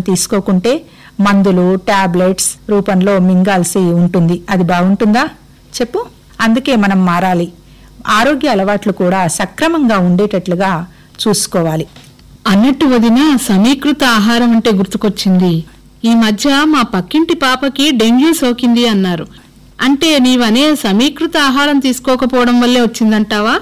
తీసుకోకుంటే మందులు టాబ్లెట్స్ రూపంలో మింగాల్సి ఉంటుంది అది బాగుంటుందా చెప్పు అందుకే మనం మారాలి ఆరోగ్య అలవాట్లు కూడా సక్రమంగా ఉండేటట్లుగా చూసుకోవాలి అన్నట్టు వదిన సమీకృత ఆహారం అంటే గుర్తుకొచ్చింది ఈ మధ్య మా పక్కింటి పాపకి డెంగ్యూ సోకింది అన్నారు అంటే నీవనే సమీకృత ఆహారం తీసుకోకపోవడం వల్లే వచ్చిందంటావా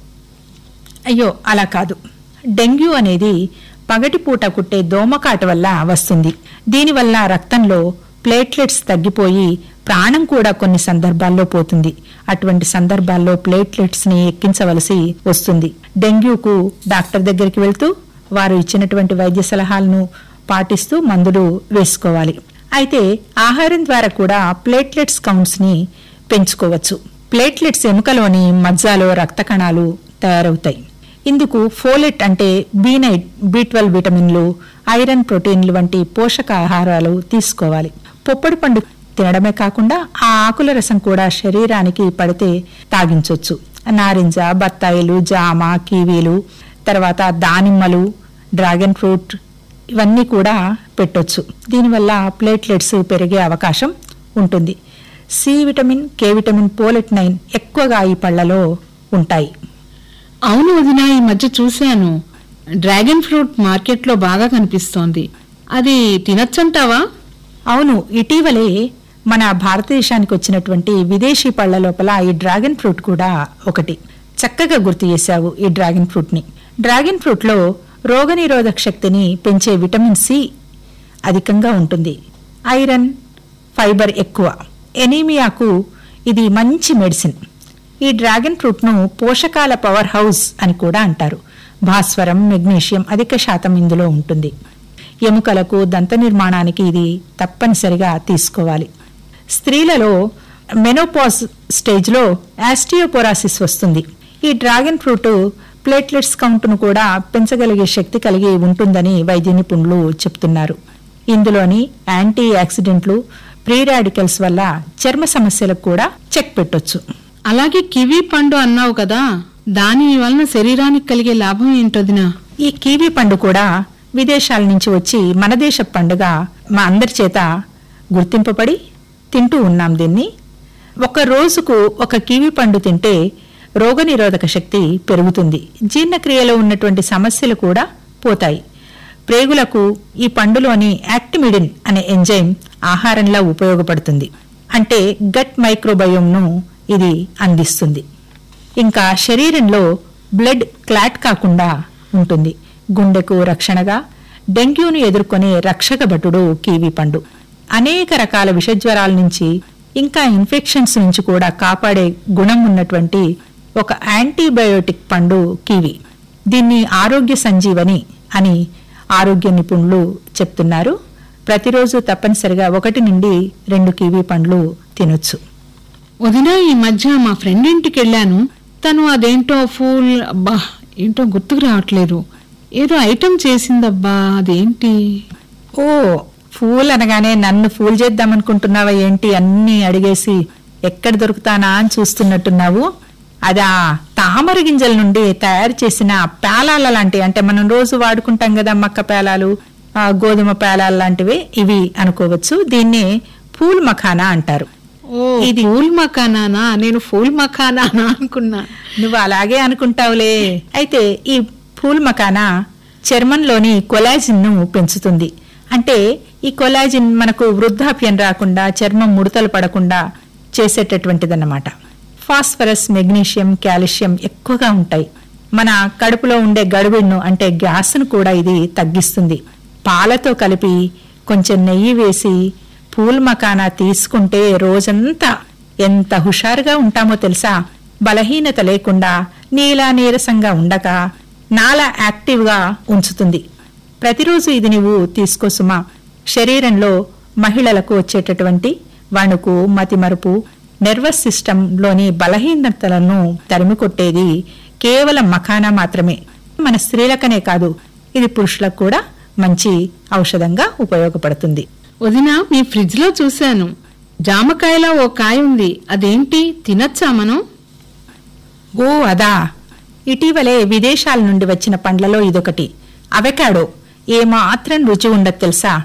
అయ్యో అలా కాదు డెంగ్యూ అనేది పగటిపూట కుట్టే దోమకాటు వల్ల వస్తుంది దీనివల్ల రక్తంలో ప్లేట్లెట్స్ తగ్గిపోయి ప్రాణం కూడా కొన్ని సందర్భాల్లో పోతుంది అటువంటి సందర్భాల్లో ప్లేట్లెట్స్ ని ఎక్కించవలసి వస్తుంది డెంగ్యూకు డాక్టర్ దగ్గరికి వెళ్తూ వారు ఇచ్చినటువంటి వైద్య సలహాలను పాటిస్తూ మందులు వేసుకోవాలి అయితే ఆహారం ద్వారా కూడా ప్లేట్లెట్స్ కౌంట్స్ ని పెంచుకోవచ్చు ప్లేట్లెట్స్ ఎముకలోని మజ్జాలో రక్త కణాలు తయారవుతాయి ఇందుకు ఫోలెట్ అంటే బి నైట్ బి ట్వెల్వ్ విటమిన్లు ఐరన్ ప్రోటీన్లు వంటి పోషకాహారాలు తీసుకోవాలి పొప్పడి పండు తినడమే కాకుండా ఆ ఆకుల రసం కూడా శరీరానికి పడితే తాగించవచ్చు నారింజ బత్తాయిలు జామ కివీలు తర్వాత దానిమ్మలు డ్రాగన్ ఫ్రూట్ ఇవన్నీ కూడా పెట్టొచ్చు దీనివల్ల ప్లేట్లెట్స్ పెరిగే అవకాశం ఉంటుంది C vitamin K vitamin folate nine ఎక్కువగా ఈ పళ్లలో ఉంటాయి అవును వదిన ఈ మధ్య చూశాను డ్రాగన్ ఫ్రూట్ మార్కెట్లో బాగా కనిపిస్తోంది అది తినచ్చంటావా అవును ఇటీవలే మన భారతదేశానికి వచ్చినటువంటి విదేశీ పళ్ల లోపల ఈ డ్రాగన్ ఫ్రూట్ కూడా ఒకటి చక్కగా గుర్తు చేశావు ఈ డ్రాగన్ ఫ్రూట్ ని డ్రాగన్ ఫ్రూట్ లో రోగనిరోధక శక్తిని పెంచే విటమిన్ సి అధికంగా ఉంటుంది ఐరన్ ఫైబర్ ఎక్కువ ఎనీమియాకు ఇది మంచి మెడిసిన్ ఈ డ్రాగన్ ఫ్రూట్ ను పోషకాల పవర్ హౌస్ అని కూడా అంటారు భాస్వరం మెగ్నీషియం అధిక శాతం ఇందులో ఉంటుంది ఎముకలకు దంత నిర్మాణానికి ఇది తప్పనిసరిగా తీసుకోవాలి స్త్రీలలో మెనోపాజ్ స్టేజ్లో యాస్టియోపోరాసిస్ వస్తుంది ఈ డ్రాగన్ ఫ్రూట్ ప్లేట్లెట్స్ కౌంట్ను కూడా పెంచగలిగే శక్తి కలిగి ఉంటుందని వైద్య నిపుణులు చెప్తున్నారు ఇందులోని యాంటీ ఆక్సిడెంట్లు ప్రీ రాడికల్స్ వల్ల చర్మ సమస్యలకు కూడా చెక్ పెట్టొచ్చు అలాగే కివీ పండు అన్నావు కదా దాని వలన శరీరానికి కలిగే లాభం ఏంటొదినా ఈ కీవీ పండు కూడా విదేశాల నుంచి వచ్చి మన దేశ పండుగ మా అందరి చేత గుర్తింపబడి తింటూ ఉన్నాం దీన్ని ఒక రోజుకు ఒక కివీ పండు తింటే రోగనిరోధక శక్తి పెరుగుతుంది జీర్ణక్రియలో ఉన్నటువంటి సమస్యలు కూడా పోతాయి ప్రేగులకు ఈ పండులోని యాక్టిమిడిన్ అనే ఎంజైమ్ ఆహారంలో ఉపయోగపడుతుంది అంటే గట్ మైక్రోబయోమ్ను ఇది అందిస్తుంది ఇంకా శరీరంలో బ్లడ్ క్లాట్ కాకుండా ఉంటుంది గుండెకు రక్షణగా డెంగ్యూను ఎదుర్కొనే రక్షక భటుడు కీవీ పండు అనేక రకాల విషజ్వరాల నుంచి ఇంకా ఇన్ఫెక్షన్స్ నుంచి కూడా కాపాడే గుణం ఉన్నటువంటి ఒక యాంటీబయోటిక్ పండు కివి దీన్ని ఆరోగ్య సంజీవని అని ఆరోగ్య నిపుణులు చెప్తున్నారు ప్రతిరోజు తప్పనిసరిగా ఒకటి నుండి రెండు కివీ పండ్లు తినొచ్చు వదిన ఈ మధ్య మా ఫ్రెండ్ ఇంటికి వెళ్ళాను తను అదేంటో ఫూల్ అబ్బా ఏంటో గుర్తుకు రావట్లేదు ఏదో ఐటెం చేసిందబ్బా అదేంటి ఓ ఫూల్ అనగానే నన్ను ఫూల్ చేద్దామనుకుంటున్నావా ఏంటి అన్ని అడిగేసి ఎక్కడ దొరుకుతానా అని చూస్తున్నట్టున్నావు అదా తామర గింజల నుండి తయారు చేసిన పేలాల లాంటివి అంటే మనం రోజు వాడుకుంటాం కదా మక్క పేలాలు ఆ, గోధుమ పేలాలు లాంటివి ఇవి అనుకోవచ్చు దీన్ని పూల్ మఖానా అంటారు ఓ ఇది ఫూల్ మకానానా నేను ఫూల్ మకానానా అనుకున్నా నువ్వు అలాగే అనుకుంటావులే అయితే ఈ పూల్ మకానా చర్మంలోని కొలాజిన్ ను పెంచుతుంది అంటే ఈ కొలాజిన్ మనకు వృద్ధాప్యం రాకుండా చర్మం ముడతలు పడకుండా చేసేటటువంటిదన్నమాట ఫాస్ఫరస్ మెగ్నీషియం కాల్షియం ఎక్కువగా ఉంటాయి మన కడుపులో ఉండే గడుబిడ్ను అంటే గ్యాస్ను కూడా ఇది తగ్గిస్తుంది పాలతో కలిపి కొంచెం నెయ్యి వేసి పూల్ మకానా తీసుకుంటే రోజంతా ఎంత హుషారుగా ఉంటామో తెలుసా బలహీనత లేకుండా నీలా నీరసంగా ఉండక నాలా యాక్టివ్గా ఉంచుతుంది ప్రతిరోజు ఇది నువ్వు తీసుకో సుమా శరీరంలో మహిళలకు వచ్చేటటువంటి వణుకు మతిమరుపు నర్వస్ సిస్టంలోని బలహీనతలను తరిమికొట్టేది కేవలం మఖానా మాత్రమే మన స్త్రీలకనే కాదు ఇది పురుషులకు కూడా మంచి ఔషధంగా ఉపయోగపడుతుంది వదిన మీ ఫ్రిడ్జ్ లో చూశాను జామకాయలో ఓ కాయ ఉంది అదేంటి తినచ్చా మనం ఓ అదా ఇటీవలే విదేశాల నుండి వచ్చిన పండ్లలో ఇదొకటి అవకాడో ఏమాత్రం రుచి ఉండదు తెలుసా